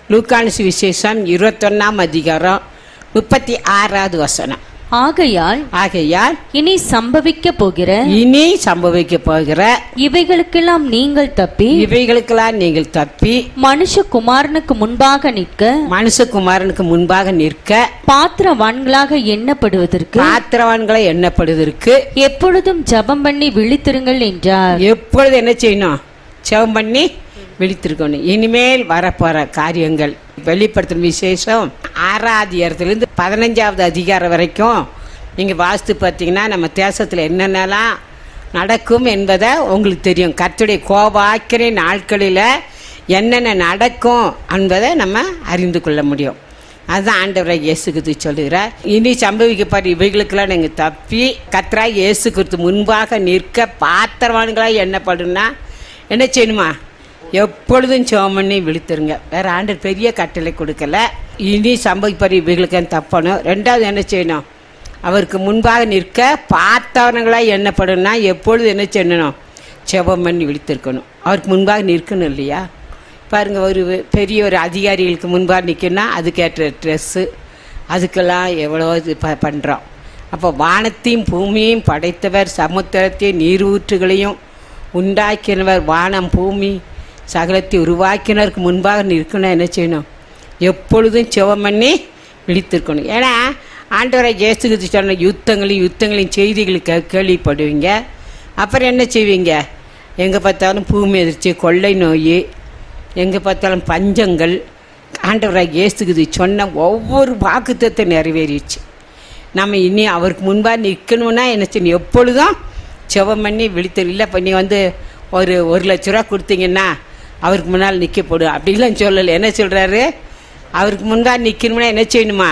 லூக்கான சுவிசேஷம் இருபத்தொன்னாம் அதிகாரம் முப்பத்தி ஆறாவது வசனம் ஆகையால் ஆகையால் இனி சம்பவிக்க போகிற இனி சம்பவிக்க போகிற இவைகளுக்கெல்லாம் நீங்கள் தப்பி இவைகளுக்கெல்லாம் நீங்கள் தப்பி மனுஷகுமாரனுக்கு முன்பாக நிற்க மனுஷகுமாரனுக்கு முன்பாக நிற்க பாத்திரவான்களாக எண்ணப்படுவதற்கு பாத்திரவான்களை எண்ணப்படுவதற்கு எப்பொழுதும் ஜெபம் பண்ணி விழித்திருங்கள் என்றார் எப்பொழுது என்ன செய்யணும் செவம் பண்ணி விழித்திருக்கணும் இனிமேல் வரப்போற காரியங்கள் வெளிப்படுத்தும் விசேஷம் ஆறாதிகாரத்திலிருந்து பதினஞ்சாவது அதிகாரம் வரைக்கும் நீங்க வாஸ்து பார்த்தீங்கன்னா நம்ம தேசத்துல என்னென்னலாம் நடக்கும் என்பதை உங்களுக்கு தெரியும் கர்த்தருடைய கோபாக்கிரை நாட்களில் என்னென்ன நடக்கும் என்பதை நம்ம அறிந்து கொள்ள முடியும் அதுதான் ஆண்டவரை இயேசு கிறிஸ்து சொல்லுகிறார் இனி சம்பவிக்கப்பாரு இவைகளுக்கெல்லாம் நீங்கள் தப்பி கத்ரா இயேசு கிறிஸ்து முன்பாக நிற்க பாத்திரவான்களாக எண்ணப்படுனா என்ன செய்யணுமா எப்பொழுதும் சோம் பண்ணி விழித்துருங்க வேற ஆண்டவர் பெரிய கட்டளை கொடுக்கல இனி சம்பவிப்பாரு இவைகளுக்கு தப்பணும் ரெண்டாவது என்ன செய்யணும் அவருக்கு முன்பாக நிற்க பார்த்தவனங்களாக எண்ணப்படும்னா எப்பொழுது என்ன செய்யணும் செபம் பண்ணி விழித்திருக்கணும் அவருக்கு முன்பாக நிற்கணும் இல்லையா பாருங்க ஒரு பெரிய ஒரு அதிகாரிகளுக்கு முன்பாக நிற்கணும்னா அதுக்கேற்ற ட்ரெஸ்ஸு அதுக்கெல்லாம் எவ்வளோ இது ப பண்ணுறோம் அப்போ வானத்தையும் பூமியையும் படைத்தவர் சமுத்திரத்தையும் நீரூற்றுகளையும் உண்டாக்கினவர் வானம் பூமி சகலத்தை உருவாக்கினருக்கு முன்பாக நிற்கணும் என்ன செய்யணும் எப்பொழுதும் செவம் பண்ணி விழித்திருக்கணும் ஏன்னா ஆண்டவரை ஜேசுக்கு சொன்ன யுத்தங்களையும் யுத்தங்களையும் செய்திகளை கே கேள்விப்படுவீங்க அப்புறம் என்ன செய்வீங்க எங்கே பார்த்தாலும் பூமி எதிர்ச்சி கொள்ளை நோய் எங்கே பார்த்தாலும் பஞ்சங்கள் ஆண்டவராக இயேசுக்குது சொன்ன ஒவ்வொரு வாக்குத்தத்தை நிறைவேறிடுச்சு நம்ம இனி அவருக்கு முன்பாக நிற்கணும்னா என்ன செய்யணும் எப்பொழுதும் செவம் பண்ணி விழித்தல் இல்லை இப்போ நீ வந்து ஒரு ஒரு லட்ச ரூபா கொடுத்தீங்கன்னா அவருக்கு முன்னால் நிற்க போடும் அப்படிலாம் சொல்லலை என்ன சொல்கிறாரு அவருக்கு முன்பாக நிற்கணும்னா என்ன செய்யணுமா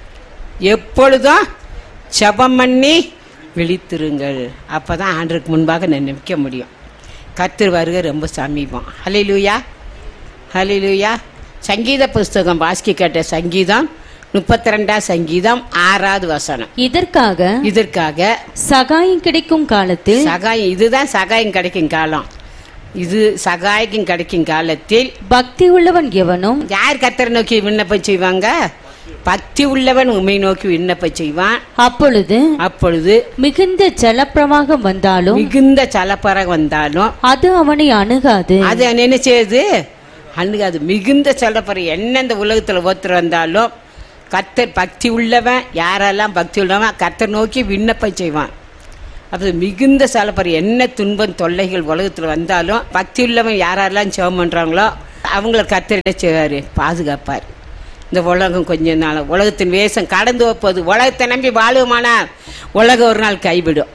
எப்பொழுதும் செபம் பண்ணி விழித்திருங்கள் அப்போ தான் ஆண்டருக்கு முன்பாக நான் நிற்க முடியும் கர்த்தர் வருகை ரொம்ப சமீபம் ஹலிலூயா ஹலிலூயா சங்கீத புஸ்தகம் வாசிக்க கேட்ட சங்கீதம் முப்பத்தி ரெண்டாம் சங்கீதம் ஆறாவது வசனம் இதற்காக இதற்காக சகாயம் கிடைக்கும் காலத்தில் சகாயம் இதுதான் சகாயம் கிடைக்கும் காலம் இது சகாயம் கிடைக்கும் காலத்தில் பக்தி உள்ளவன் எவனும் யார் கர்த்தரை நோக்கி விண்ணப்பம் செய்வாங்க பக்தி உள்ளவன் உண்மை நோக்கி விண்ணப்பம் செய்வான் அப்பொழுது அப்பொழுது மிகுந்த ஜலப்பிரவாகம் வந்தாலும் மிகுந்த சலப்பறவை வந்தாலும் அது அவனை அணுகாது அது என்ன செய்யுது அணுகாது மிகுந்த சலப்பறை என்ன இந்த உலகத்தில் ஒருத்தர் வந்தாலும் கர்த்தர் பக்தி உள்ளவன் யாரெல்லாம் பக்தி உள்ளவன் கர்த்தர் நோக்கி விண்ணப்பம் செய்வான் அப்போ மிகுந்த சலப்பறை என்ன துன்பம் தொல்லைகள் உலகத்தில் வந்தாலும் பக்தி உள்ளவன் யாரெல்லாம் ஜெபம் பண்ணுறாங்களோ அவங்கள கர்த்தர் என்ன செய்வார் பாதுகாப்பார் இந்த உலகம் கொஞ்ச நாள் உலகத்தின் வேஷம் கடந்து வைப்பது உலகத்தை நம்பி வாழுமானால் உலகம் ஒரு நாள் கைவிடும்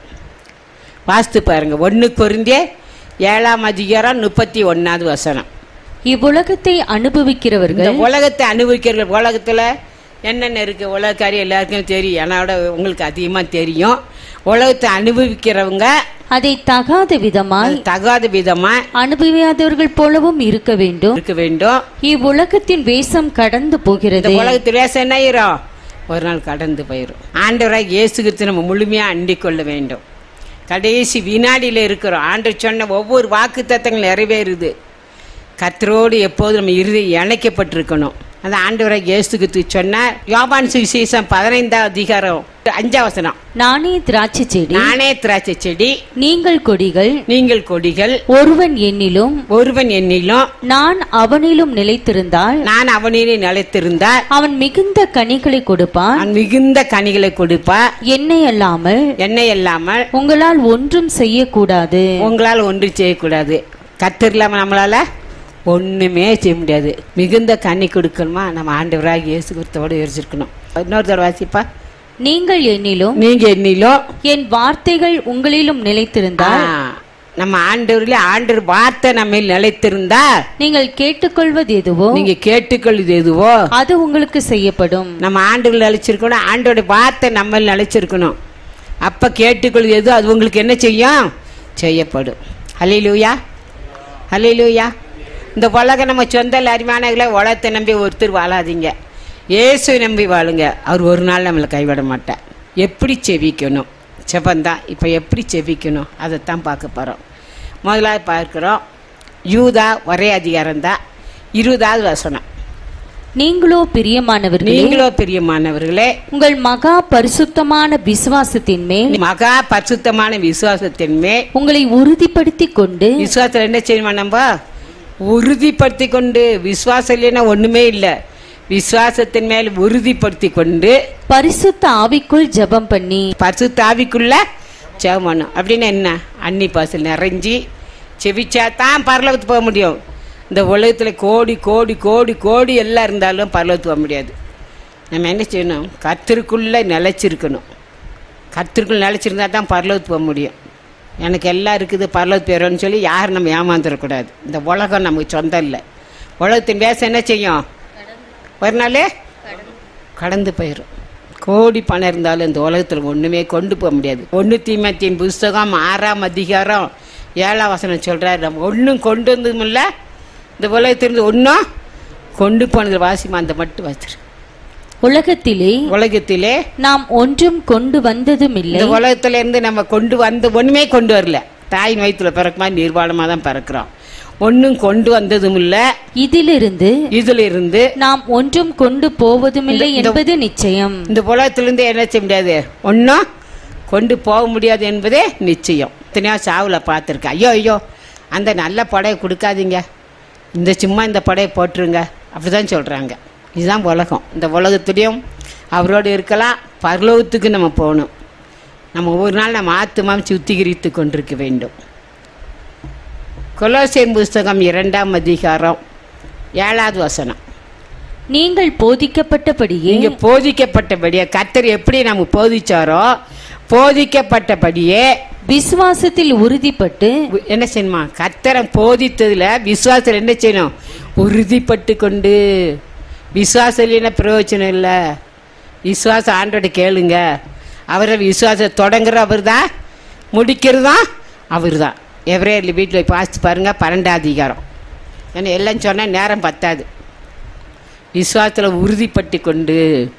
வாஸ்து பாருங்க ஒன்று பொருந்திய ஏழாம் அதிகாரம் முப்பத்தி ஒன்னாவது வசனம் இவ்வுலகத்தை அனுபவிக்கிறவர்கள் இந்த உலகத்தை அனுபவிக்கிற உலகத்துல என்னென்ன இருக்கு உலக காரியம் எல்லாருக்கும் தெரியும் என்னோட உங்களுக்கு அதிகமா தெரியும் உலகத்தை அனுபவிக்கிறவங்க அதை தகாத விதமாய் அது தகாத விதமா அனுபவியாதவர்கள் போலவும் இருக்க வேண்டும் இருக்க வேண்டும் இவ்வுலகத்தின் வேஷம் கடந்து இந்த போகிறது உலகத்தில் வேசம் என்ன ஆயிரும் ஒரு நாள் கடந்து போயிடும் ஆண்டவராக இயேசு கிறிஸ்து நம்ம முழுமையா அண்டிக் கொள்ள வேண்டும் கடைசி வினாடியில இருக்கிறோம் ஆண்டு சொன்ன ஒவ்வொரு வாக்கு தத்தங்கள் நிறைவேறுது கத்தரோடு எப்போதும் நம்ம இறுதி இணைக்கப்பட்டிருக்கணும் அந்த ஆண்டவராக இயேசு கிறிஸ்து சொன்னார் யோபான் சுவிசேஷம் பதினைந்தாம் அதிகாரம் அஞ்சாம் வசனம் நானே திராட்சை செடி நானே திராட்சை செடி நீங்கள் கொடிகள் நீங்கள் கொடிகள் ஒருவன் என்னிலும் ஒருவன் என்னிலும் நான் அவனிலும் நிலைத்திருந்தால் நான் அவனிலே நிலைத்திருந்தால் அவன் மிகுந்த கனிகளை கொடுப்பான் அவன் மிகுந்த கனிகளை கொடுப்பா என்னை அல்லாமல் என்னை இல்லாமல் உங்களால் ஒன்றும் செய்யக்கூடாது உங்களால் ஒன்றும் செய்யக்கூடாது கத்தர் இல்லாமல் நம்மளால ஒண்ணுமே செய்ய முடியாது மிகுந்த கண்ணி கொடுக்கணுமா நம்ம ஆண்டவராக இயேசு கிறிஸ்துவோடு யோசிச்சிருக்கணும் இன்னொரு தடவை வாசிப்பா நீங்கள் என்னிலும் நீங்க என்னிலும் என் வார்த்தைகள் உங்களிலும் நிலைத்திருந்தால் ஆ, நம்ம ஆண்டவரில் ஆண்டவர் வார்த்தை நம்ம நிலைத்திருந்தா நீங்கள் கேட்டுக்கொள்வது எதுவோ நீங்க கேட்டுக்கொள்வது எதுவோ அது உங்களுக்கு செய்யப்படும் நம்ம ஆண்டவர் நிலைச்சிருக்கணும் ஆண்டோட வார்த்தை நம்ம நிலைச்சிருக்கணும் அப்ப கேட்டுக்கொள்வது எதுவோ அது உங்களுக்கு என்ன செய்யும் செய்யப்படும் ஹலிலூயா ஹலிலூயா இந்த உலகம் நம்ம சொந்த அரிமானங்களை உலகத்தை நம்பி ஒருத்தர் வாழாதீங்க இயேசு நம்பி வாழுங்க அவர் ஒரு நாள் நம்மளை கைவிட மாட்டார் எப்படி செவிக்கணும் செபந்தான் இப்போ எப்படி செவிக்கணும் அதைத்தான் பார்க்க போகிறோம் முதலாவது பார்க்குறோம் யூதா ஒரே அதிகாரம் தான் இருபதாவது வசனம் நீங்களோ பிரியமானவர்களே நீங்களோ பிரியமானவர்களே உங்கள் மகா பரிசுத்தமான விசுவாசத்தின் மேல் மகா பரிசுத்தமான விசுவாசத்தின் மேல் உங்களை உறுதிப்படுத்திக் கொண்டு விசுவாசத்தில் என்ன செய்யணுமா நம்ம உறுதிப்படுத்தி கொண்டு விசுவாசம் இல்லைன்னா ஒண்ணுமே இல்லை விசுவாசத்தின் மேல் உறுதிப்படுத்தி கொண்டு பரிசுத்த ஆவிக்குள் ஜெபம் பண்ணி பரிசுத்த ஆவிக்குள்ள ஜெபம் பண்ணும் அப்படின்னு என்ன அன்னி பாசல் நிறைஞ்சி செவிச்சா தான் பரலோகத்துக்கு போக முடியும் இந்த உலகத்தில் கோடி கோடி கோடி கோடி எல்லாம் இருந்தாலும் பரலோகத்துக்கு போக முடியாது நம்ம என்ன செய்யணும் கத்திற்குள்ளே நிலைச்சிருக்கணும் கத்திற்குள் நிலைச்சிருந்தா தான் பரலோகத்துக்கு போக முடியும் எனக்கு எல்லாம் இருக்குது பரலோகத்து போயிடும்னு சொல்லி யாரும் நம்ம ஏமாந்துடக்கூடாது இந்த உலகம் நமக்கு சொந்தம் இல்லை உலகத்தின் வேசம் என்ன செய்யும் ஒரு நாள் கடந்து போயிடும் கோடி பணம் இருந்தாலும் இந்த உலகத்தில் ஒன்றுமே கொண்டு போக முடியாது ஒன்று தீமத்தின் புஸ்தகம் ஆறாம் அதிகாரம் ஏழாம் வசனம் சொல்கிறாரு நம்ம ஒன்றும் கொண்டு வந்ததும் இல்லை இந்த உலகத்திலிருந்து ஒன்றும் கொண்டு போனது வாசிமா அந்த மட்டும் வச்சிரு உலகத்திலே உலகத்திலே நாம் ஒன்றும் கொண்டு வந்ததும் இல்லை இந்த உலகத்துல இருந்து நம்ம கொண்டு வந்து ஒண்ணுமே கொண்டு வரல தாயின் வயிற்றுல பிறக்குமா நிர்வாணமா தான் பிறக்கிறோம் ஒன்றும் கொண்டு வந்ததும் இல்ல இதிலிருந்து இதுல இருந்து நாம் ஒன்றும் கொண்டு போவதுமில்லை என்பது நிச்சயம் இந்த உலகத்திலிருந்து என்ன செய்ய முடியாது ஒன்றும் கொண்டு போக முடியாது என்பதே நிச்சயம் இத்தனையோ சாவுல பார்த்துருக்கேன் ஐயோ ஐயோ அந்த நல்ல படையை கொடுக்காதீங்க இந்த சும்மா இந்த படையை போட்டுருங்க அப்படிதான் சொல்றாங்க இதுதான் உலகம் இந்த உலகத்துலேயும் அவரோடு இருக்கலாம் பரலோகத்துக்கு நம்ம போகணும் நம்ம ஒவ்வொரு நாள் நம்ம ஆத்மாவை சுத்திகரித்து கொண்டிருக்க வேண்டும் கொலோசியன் புஸ்தகம் இரண்டாம் அதிகாரம் ஏழாவது வசனம் நீங்கள் போதிக்கப்பட்டபடியே நீங்க போதிக்கப்பட்டபடியே கர்த்தர் எப்படி நம்ம போதிச்சாரோ போதிக்கப்பட்டபடியே விசுவாசத்தில் உறுதிப்பட்டு உ- என்ன செய்யணுமா கர்த்தரை போதித்ததுல விசுவாசத்தில் என்ன செய்யணும் உறுதிப்பட்டு கொண்டு விசுவாசம் இல்லைன்னா பிரயோஜனம் இல்லை விசுவாசம் ஆண்டோட கேளுங்க அவரை விசுவாசம் தொடங்குற அவர் தான் முடிக்கிறதும் அவர் தான் எவரே வீட்டில் போய் பார்த்து பாருங்க பன்னெண்டாம் அதிகாரம் ஏன்னா எல்லாம் சொன்னால் நேரம் பத்தாது விசுவாசத்தில் உறுதிப்பட்டு கொண்டு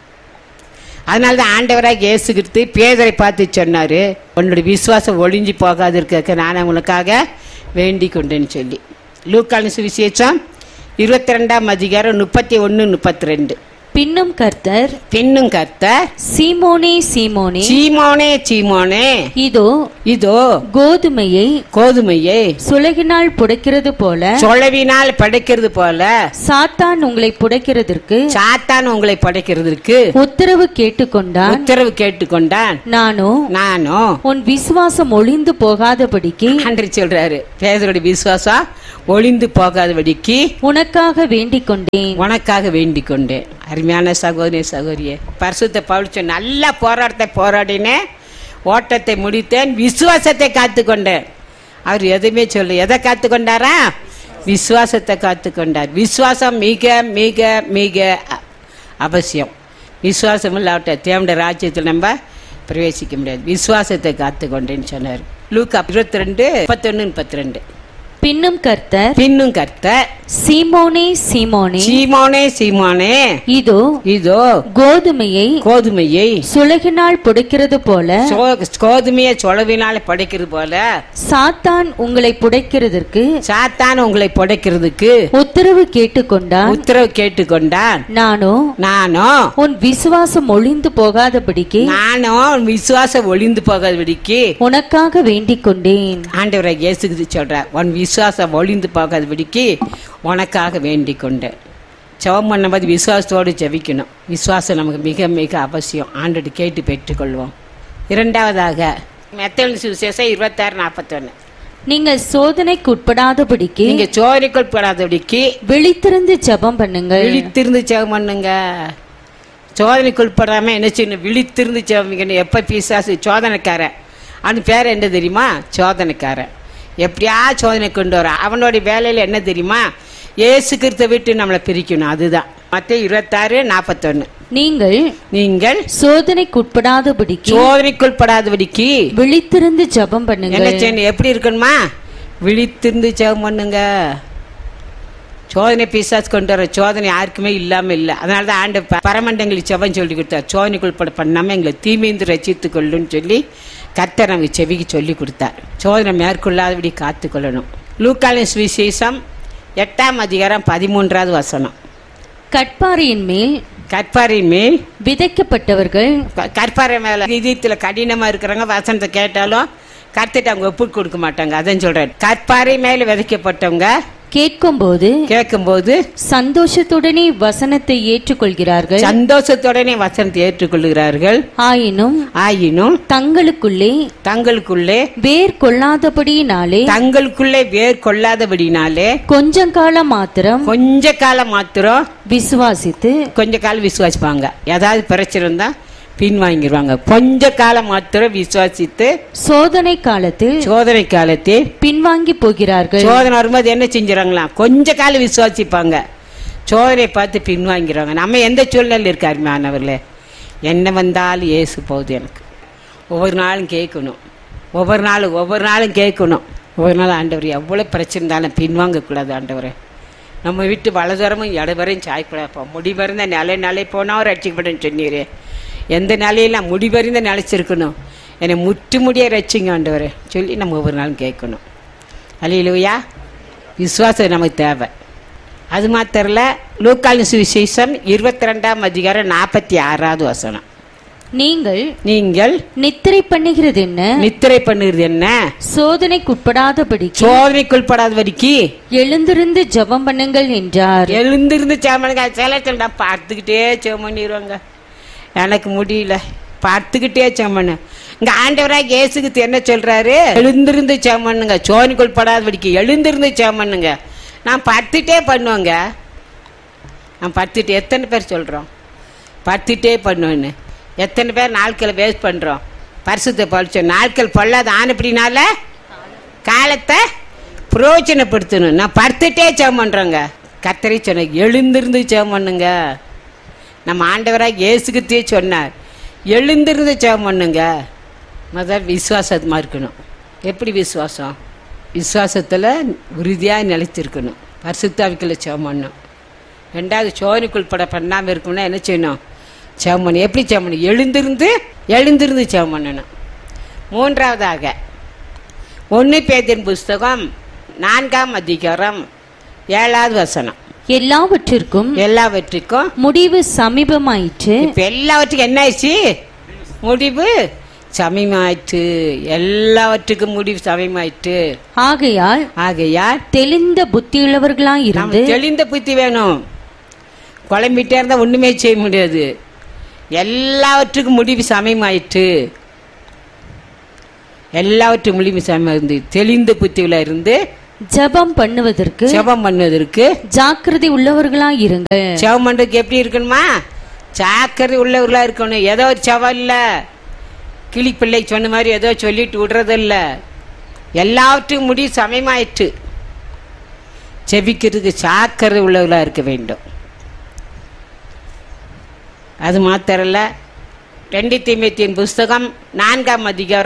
அதனால தான் ஆண்டவராக இயேசு கிறிஸ்து பேதரை பார்த்து சொன்னார் உன்னுடைய விசுவாசம் ஒளிஞ்சு போகாது இருக்க நான் உனக்காக வேண்டிக் கொண்டேன்னு சொல்லி லூக்கான சுவிசேஷம் இருபத்தி ரெண்டாம் அதிகாரம் முப்பத்தி ஒன்று முப்பத்தி ரெண்டு பின்னும் கர்த்தர் பின்னும் கர்த்தர் சீமோனே சீமோனே சீமோனே சீமோனே இதோ இதோ கோதுமையை கோதுமையை சுலகினால் புடைக்கிறது போல சொலவினால் படைக்கிறது போல சாத்தான் உங்களை புடைக்கிறதற்கு சாத்தான் உங்களை படைக்கிறதுக்கு உத்தரவு கேட்டுக்கொண்டான் உத்தரவு கேட்டுக்கொண்டான் நானோ நானும் உன் விசுவாசம் ஒளிந்து போகாதபடிக்கு ஆண்டு சொல்றாரு பேதருடைய விசுவாசம் ஒளிந்து போகாதபடிக்கு உனக்காக வேண்டிக் கொண்டேன் உனக்காக வேண்டிக் கொண்டேன் அருமையான சகோதரி சகோதரியே பரிசுத்த பவுல் சொன்ன நல்ல போராட்டத்தை போராடினேன் ஓட்டத்தை முடித்தேன் விசுவாசத்தை காத்துக்கொண்டேன் அவர் எதுவுமே சொல்ல எதை காத்துக்கொண்டாரா விசுவாசத்தை காத்துக்கொண்டார் விசுவாசம் மிக மிக மிக அ- அவசியம் விசுவாசம் இல்லாவிட்ட தேவண்ட ராஜ்யத்தில் நம்ம பிரவேசிக்க முடியாது விசுவாசத்தை காத்துக்கொண்டேன்னு சொன்னார் லூக்கா இருபத்தி ரெண்டு முப்பத்தொன்னு முப்பத்தி ரெண்டு பின்னும் கர்த்தர் பின்னும் கர்த்தர் சீமோனே சீமோனே சீமோனே சீமோனே இதோ இதோ கோதுமையை கோதுமையை சுலகினால் புடைக்கிறது போல சோ- கோதுமையை சொலவினால் படைக்கிறது போல சாத்தான் உங்களை புடைக்கிறதற்கு சாத்தான் உங்களை படைக்கிறதுக்கு உத்தரவு கேட்டுக்கொண்டான் உத்தரவு கேட்டுக்கொண்டான் நானோ நானும் உன் விசுவாசம் ஒளிந்து போகாதபடிக்கு நானும் விசுவாசம் ஒளிந்து போகாதபடிக்கு உனக்காக வேண்டிக் கொண்டேன் ஆண்டவரை இயேசுக்கு சொல்றார் உன் விசுவாசம் ஒளிந்து போகாதபடிக்கு உனக்காக வேண்டிக் கொண்டேன் ஜெபம் பண்ணும்போது விசுவாசத்தோடு ஜெபிக்கணும் விசுவாசம் நமக்கு மிக மிக அவசியம் ஆண்டோடு கேட்டு பெற்றுக்கொள்வோம் இரண்டாவதாக மெத்தல் சுவிசேஷம் இருபத்தாறு நாற்பத்தொன்னு நீங்கள் சோதனைக்கு உட்படாதபடிக்கு நீங்க சோதனைக்குள் படாதபடிக்கு விழித்திருந்து ஜெபம் பண்ணுங்கள் விழித்திருந்து ஜெபம் பண்ணுங்க சோதனைக்குள் படாம என்ன செய்யணும் விழித்திருந்து ஜெபம் எப்ப பிசாசு சோதனைக்காரன் அவன் பேர் என்ன தெரியுமா சோதனைக்காரன் எப்படியா சோதனை கொண்டு வர அவனுடைய வேலையில என்ன தெரியுமா ஏசு கிறிஸ்த விட்டு நம்மளை பிரிக்கணும் அதுதான் மத்த இருபத்தாறு நாற்பத்தொன்னு நீங்கள் நீங்கள் சோதனைக்கு உட்படாதபடிக்கு சோதனைக்குள் படாதபடிக்கு விழித்திருந்து ஜெபம் என்ன பண்ணுங்கள் செய்யணும் எப்படி இருக்கணுமா விழித்திருந்து ஜெபம் பண்ணுங்க சோதனை பிசாசு கொண்டு வர சோதனை யாருக்குமே இல்லாம இல்லை அதனால தான் ஆண்டு ப- பரமண்டங்களுக்கு செவன் சொல்லி கொடுத்தார் சோதனைக்குள் பட பண்ணாம எங்களை தீமைந்து ரசித்து கொள்ளுன்னு சொல்லி கர்த்தர் நமக்கு செவிக்கு சொல்லி கொடுத்தார் சோதனை மேற்கொள்ளாதபடி காத்துக்கொள்ளணும் லூக்காலின் சுவிசேஷம் எட்டாம் அதிகாரம் பதிமூன்றாவது வசனம் கட்பாறையின் மேல் கற்பாரின் மேல் விதைக்கப்பட்டவர்கள் க- கற்பாறை மேல இதயத்துல கடினமா இருக்கிறவங்க வசனத்தை கேட்டாலும் கத்துட்டு அவங்க ஒப்பு கொடுக்க மாட்டாங்க அதான் சொல்றேன் கற்பாறை மேல விதைக்கப்பட்டவங்க கேட்கும்போது கேட்கும்போது சந்தோஷத்துடனே வசனத்தை ஏற்றுக்கொள்கிறார்கள் சந்தோஷத்துடனே வசனத்தை ஏற்றுக்கொள்கிறார்கள் ஆயினும் ஆயினும் தங்களுக்குள்ளே தங்களுக்குள்ளே வேர் கொள்ளாதபடியினாலே தங்களுக்குள்ளே வேர் கொள்ளாதபடினாலே கொஞ்சம் காலம் மாத்திரம் கொஞ்ச காலம் மாத்திரம் விசுவாசித்து கொஞ்ச காலம் விசுவாசிப்பாங்க ஏதாவது பிரச்சனை இருந்தா பின் வாங்கிடுவாங்க கொஞ்ச காலம் மாத்திரம் விசுவாசித்து சோதனை காலத்தில் சோதனை காலத்தில் பின்வாங்கி போகிறார்கள் சோதனை வரும்போது என்ன செஞ்சுறாங்களாம் கொஞ்ச காலம் விசுவாசிப்பாங்க சோதனை பார்த்து பின்வாங்கிறாங்க நம்ம எந்த சூழ்நிலையில் இருக்காரு மாணவர்களே என்ன வந்தாலும் ஏசு போகுது எனக்கு ஒவ்வொரு நாளும் கேட்கணும் ஒவ்வொரு நாளும் ஒவ்வொரு நாளும் கேட்கணும் ஒவ்வொரு நாள் ஆண்டவர் எவ்வளோ பிரச்சனை இருந்தாலும் பின்வாங்கக்கூடாது ஆண்டவரே நம்ம வீட்டு வலதுவரமும் இடவரையும் சாய்க்கூடாது முடிவறிந்த நிலை நிலை போனால் ரட்சிக்கப்படும் சொன்னீரே எந்த நிலையெல்லாம் முடிவறிந்த நிலைச்சிருக்கணும் என்னை முற்று முடிய ரட்சிங்க ஆண்டவரே சொல்லி நம்ம ஒவ்வொரு நாளும் கேட்கணும் அலையிலுயா விசுவாசம் நமக்கு தேவை அது மாத்திரல லூக்காலின் சுவிசேஷம் இருபத்தி ரெண்டாம் அதிகாரம் நாற்பத்தி ஆறாவது வசனம் நீங்கள் நீங்கள் நித்திரை பண்ணுகிறது என்ன நித்திரை பண்ணுறது என்ன சோதனைக்குட்படாதபடிக்கு சோதனைக்குள்படாத வரைக்கும் எழுந்திருந்து ஜெபம் பண்ணுங்கள் என்றார் எழுந்திருந்து சேமனுங்க சில சொல்ல பார்த்துக்கிட்டே சேம் பண்ணிடுவாங்க எனக்கு முடியல பார்த்துக்கிட்டே சேமனு இங்க ஆண்டவராக இயேசுக்கு என்ன சொல்றாரு எழுந்திருந்து சேமனுங்க சோதனைக்குள் படாத வரைக்கும் எழுந்திருந்து சேமனுங்க நான் படுத்துட்டே பண்ணுவேங்க நான் படுத்துட்டு எத்தனை பேர் சொல்கிறோம் படுத்துட்டே பண்ணுவேன்னு எத்தனை பேர் நாட்களை வேஸ்ட் பண்ணுறோம் பரிசுத்தை பழிச்சோம் நாட்கள் பொல்லாத ஆனப்படினால காலத்தை பிரயோஜனப்படுத்தணும் நான் படுத்துட்டே ஜெபம் பண்ணுறோங்க கத்தரி சொன்ன எழுந்திருந்து ஜெபம் பண்ணுங்க நம்ம ஆண்டவராக இயேசுக்கிட்டே சொன்னார் எழுந்திருந்து ஜெபம் பண்ணுங்க முதல் விசுவாசமாக இருக்கணும் எப்படி விசுவாசம் விசுவாசத்தில் உறுதியாக நிலைத்திருக்கணும் பரிசுத்தாவிக்குள்ள ஜெபம் பண்ணணும் ரெண்டாவது சோதனைக்குள் பட பண்ணாமல் இருக்கணும்னா என்ன செய்யணும் ஜெபம் பண்ணணும் எப்படி ஜெபம் பண்ணணும் எழுந்திருந்து எழுந்திருந்து ஜெபம் பண்ணணும் மூன்றாவதாக ஒன்று பேதின் புஸ்தகம் நான்காம் அதிகாரம் ஏழாவது வசனம் எல்லாவற்றிற்கும் எல்லாவற்றுக்கும் முடிவு சமீபமாயிற்று இப்ப எல்லாவற்றுக்கும் என்ன ஆயிடுச்சு முடிவு சமயமாயிற்று எல்லாவற்றுக்கும் முடிவு சமயமாயிற்று ஆகையால் ஆகையால் தெளிந்த புத்தியுள்ளவர்களாய் இருந்து நமக்கு தெளிந்த புத்தி வேணும் குழம்பிட்டே இருந்தா ஒண்ணுமே செய்ய முடியாது எல்லாவற்றுக்கும் முடிவு சமயமாயிற்று எல்லாவற்றும் முடிவு சமயம் இருந்து தெளிந்த புத்தியில இருந்து ஜெபம் பண்ணுவதற்கு ஜெபம் பண்ணுவதற்கு ஜாக்கிரதை உள்ளவர்களாய் இருங்கள் செவம் பண்றதுக்கு எப்படி இருக்கணுமா ஜாக்கிரதை உள்ளவர்களா இருக்கணும் ஏதோ ஒரு செவம் இல்ல கிளி பிள்ளை சொன்ன மாதிரி ஏதோ சொல்லிட்டு விடுறது இல்ல எல்லாவற்றுக்கும் முடிவு சமயமாயிற்று செபிக்கிறதுக்கு ஜாக்கிரதை உள்ளவர்களா இருக்க வேண்டும் அது மாத்திரல்ல ரெண்டு தீமத்தின் புஸ்தகம் நான்காம் அதிகாரம்